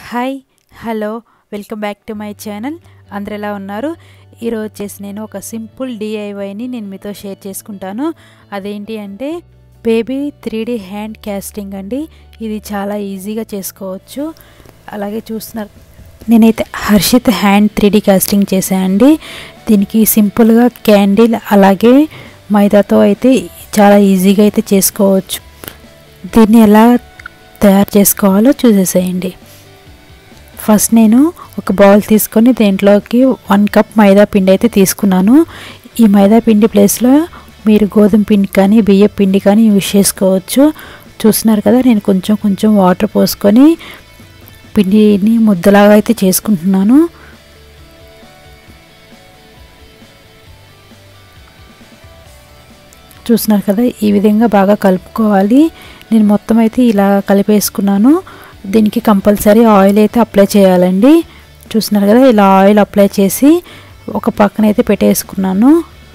hi hello welcome back to my channel అందరు ఎలా ఉన్నారు ఈరోజు వచ్చేసి నేను ఒక సింపుల్ డిఐవైని నేను మీతో షేర్ చేసుకుంటాను అదేంటి అంటే baby three D hand casting అండి ఇది చాలా ఈజీగా చేసుకోవచ్చు అలాగే చూస్తున్నారు నేనైతే Harshit hand three D casting చేశానండి దీనికి సింపుల్గా క్యాండిల్ అలాగే మైదాతో అయితే చాలా ఈజీగా అయితే చేసుకోవచ్చు దీన్ని ఎలా తయారు చేసుకోవాలో చూసేసేయండి ఫస్ట్ నేను ఒక బౌల్ తీసుకొని దీంట్లోకి వన్ కప్ మైదా పిండి అయితే తీసుకున్నాను ఈ మైదా పిండి ప్లేస్లో మీరు గోధుమ పిండి కానీ బియ్య పిండి కానీ యూజ్ చేసుకోవచ్చు చూస్తున్నారు కదా నేను కొంచెం కొంచెం వాటర్ పోసుకొని పిండిని ముద్దలాగా అయితే చేసుకుంటున్నాను చూస్తున్నారు కదా ఈ విధంగా బాగా కలుపుకోవాలి నేను మొత్తం అయితే ఇలా కలిపేసుకున్నాను దీనికి కంపల్సరీ ఆయిల్ అయితే అప్లై చేయాలండి చూస్తున్నారు కదా ఇలా ఆయిల్ అప్లై చేసి ఒక పక్కన అయితే పెట్టేసుకున్నాను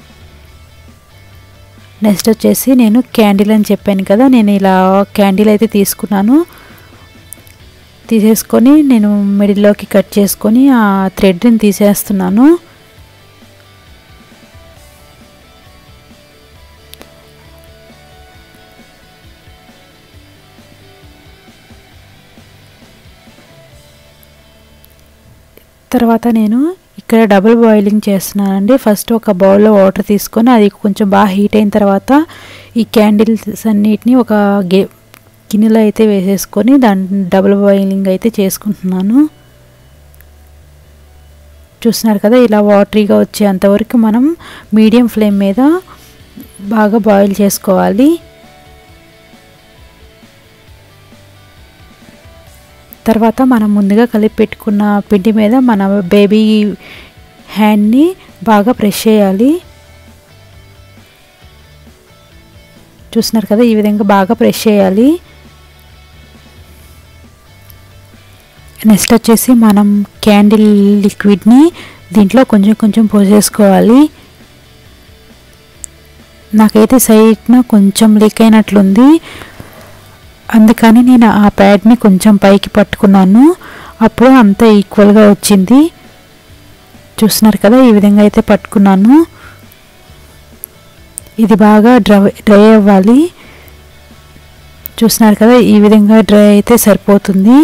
నెక్స్ట్ వచ్చేసి నేను క్యాండిల్ అని చెప్పాను కదా నేను ఇలా క్యాండిల్ అయితే తీసుకున్నాను తీసేసుకొని నేను మిడిల్లోకి కట్ చేసుకొని ఆ థ్రెడ్ని తీసేస్తున్నాను తర్వాత నేను ఇక్కడ డబుల్ బాయిలింగ్ చేస్తున్నానండి ఫస్ట్ ఒక బౌల్లో వాటర్ తీసుకొని అది కొంచెం బాగా హీట్ అయిన తర్వాత ఈ క్యాండిల్స్ అన్నిటిని ఒక గే గిన్నెలో అయితే వేసేసుకొని దాన్ని డబుల్ బాయిలింగ్ అయితే చేసుకుంటున్నాను చూస్తున్నారు కదా ఇలా వాటరీగా వచ్చేంతవరకు మనం మీడియం ఫ్లేమ్ మీద బాగా బాయిల్ చేసుకోవాలి తర్వాత మనం ముందుగా కలిపి పెట్టుకున్న పిండి మీద మన బేబీ హ్యాండ్ని బాగా ప్రెస్ చేయాలి చూస్తున్నారు కదా ఈ విధంగా బాగా ప్రెస్ చేయాలి నెక్స్ట్ వచ్చేసి మనం క్యాండిల్ లిక్విడ్ని దీంట్లో కొంచెం కొంచెం పోసేసుకోవాలి నాకైతే సైడ్న కొంచెం లీక్ అయినట్లుంది అందుకని నేను ఆ ప్యాడ్ని కొంచెం పైకి పట్టుకున్నాను అప్పుడు అంతా ఈక్వల్గా వచ్చింది చూస్తున్నారు కదా ఈ విధంగా అయితే పట్టుకున్నాను ఇది బాగా డ్రై డ్రై అవ్వాలి చూస్తున్నారు కదా ఈ విధంగా డ్రై అయితే సరిపోతుంది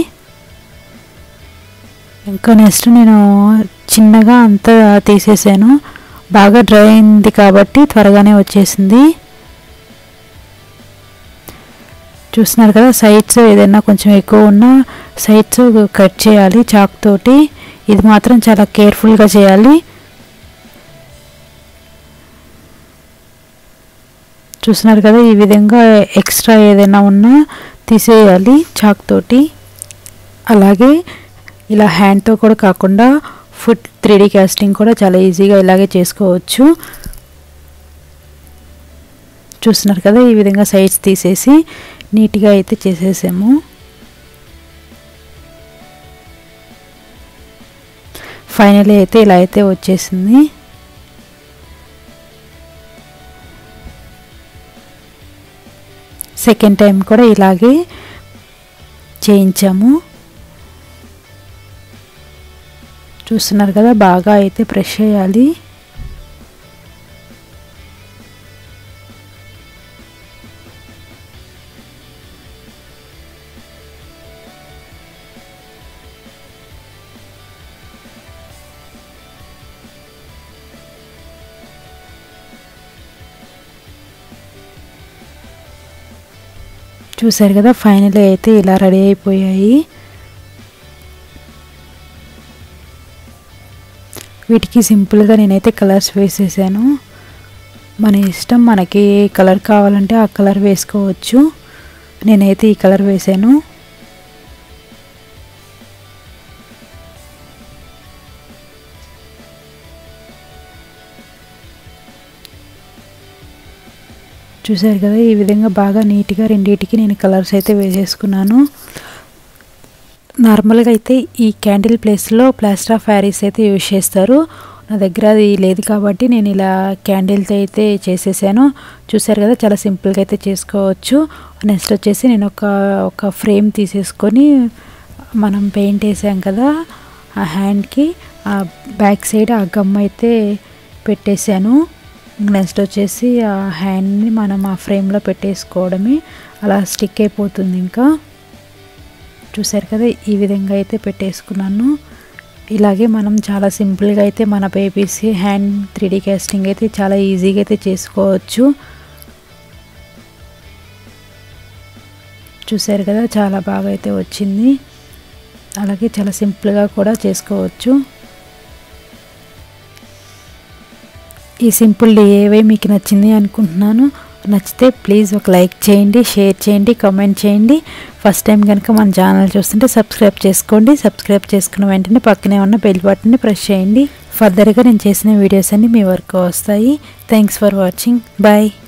ఇంకా నెక్స్ట్ నేను చిన్నగా అంతా తీసేసాను బాగా డ్రై అయింది కాబట్టి త్వరగానే వచ్చేసింది చూస్తున్నారు కదా సైడ్స్ ఏదైనా కొంచెం ఎక్కువ ఉన్న సైడ్స్ కట్ చేయాలి చాక్ తోటి ఇది మాత్రం చాలా కేర్ఫుల్గా చేయాలి చూస్తున్నారు కదా ఈ విధంగా ఎక్స్ట్రా ఏదైనా ఉన్నా తీసేయాలి చాక్ తోటి అలాగే ఇలా హ్యాండ్తో కూడా కాకుండా ఫుడ్ త్రీ కాస్టింగ్ కూడా చాలా ఈజీగా ఇలాగే చేసుకోవచ్చు చూస్తున్నారు కదా ఈ విధంగా సైడ్స్ తీసేసి నీట్గా అయితే చేసేసాము ఫైనలీ అయితే ఇలా అయితే వచ్చేసింది సెకండ్ టైం కూడా ఇలాగే చేయించాము చూస్తున్నారు కదా బాగా అయితే ప్రెష్ చేయాలి చూసారు కదా ఫైనల్ అయితే ఇలా రెడీ అయిపోయాయి వీటికి సింపుల్గా నేనైతే కలర్స్ వేసేసాను మన ఇష్టం మనకి ఏ కలర్ కావాలంటే ఆ కలర్ వేసుకోవచ్చు నేనైతే ఈ కలర్ వేసాను చూసారు కదా ఈ విధంగా బాగా నీట్గా రెండింటికి నేను కలర్స్ అయితే వేసేసుకున్నాను నార్మల్గా అయితే ఈ క్యాండిల్ ప్లేస్లో ప్లాస్టర్ ఆఫ్ ప్యారిస్ అయితే యూజ్ చేస్తారు నా దగ్గర అది లేదు కాబట్టి నేను ఇలా క్యాండిల్తో అయితే చేసేసాను చూసారు కదా చాలా సింపుల్గా అయితే చేసుకోవచ్చు నెక్స్ట్ వచ్చేసి నేను ఒక ఒక ఫ్రేమ్ తీసేసుకొని మనం పెయింట్ వేసాం కదా ఆ హ్యాండ్కి ఆ బ్యాక్ సైడ్ ఆ గమ్ అయితే పెట్టేశాను నెక్స్ట్ వచ్చేసి ఆ హ్యాండ్ని మనం ఆ ఫ్రేమ్లో పెట్టేసుకోవడమే అలా స్టిక్ అయిపోతుంది ఇంకా చూసారు కదా ఈ విధంగా అయితే పెట్టేసుకున్నాను ఇలాగే మనం చాలా సింపుల్గా అయితే మన బేబీస్ హ్యాండ్ త్రీడీ కాస్టింగ్ అయితే చాలా ఈజీగా అయితే చేసుకోవచ్చు చూసారు కదా చాలా బాగా అయితే వచ్చింది అలాగే చాలా సింపుల్గా కూడా చేసుకోవచ్చు ఈ సింపుల్ డిఏవై మీకు నచ్చింది అనుకుంటున్నాను నచ్చితే ప్లీజ్ ఒక లైక్ చేయండి షేర్ చేయండి కామెంట్ చేయండి ఫస్ట్ టైం కనుక మన ఛానల్ చూస్తుంటే సబ్స్క్రైబ్ చేసుకోండి సబ్స్క్రైబ్ చేసుకున్న వెంటనే పక్కనే ఉన్న బెల్ బటన్ని ప్రెస్ చేయండి ఫర్దర్గా నేను చేసిన వీడియోస్ అన్నీ మీ వరకు వస్తాయి థ్యాంక్స్ ఫర్ వాచింగ్ బాయ్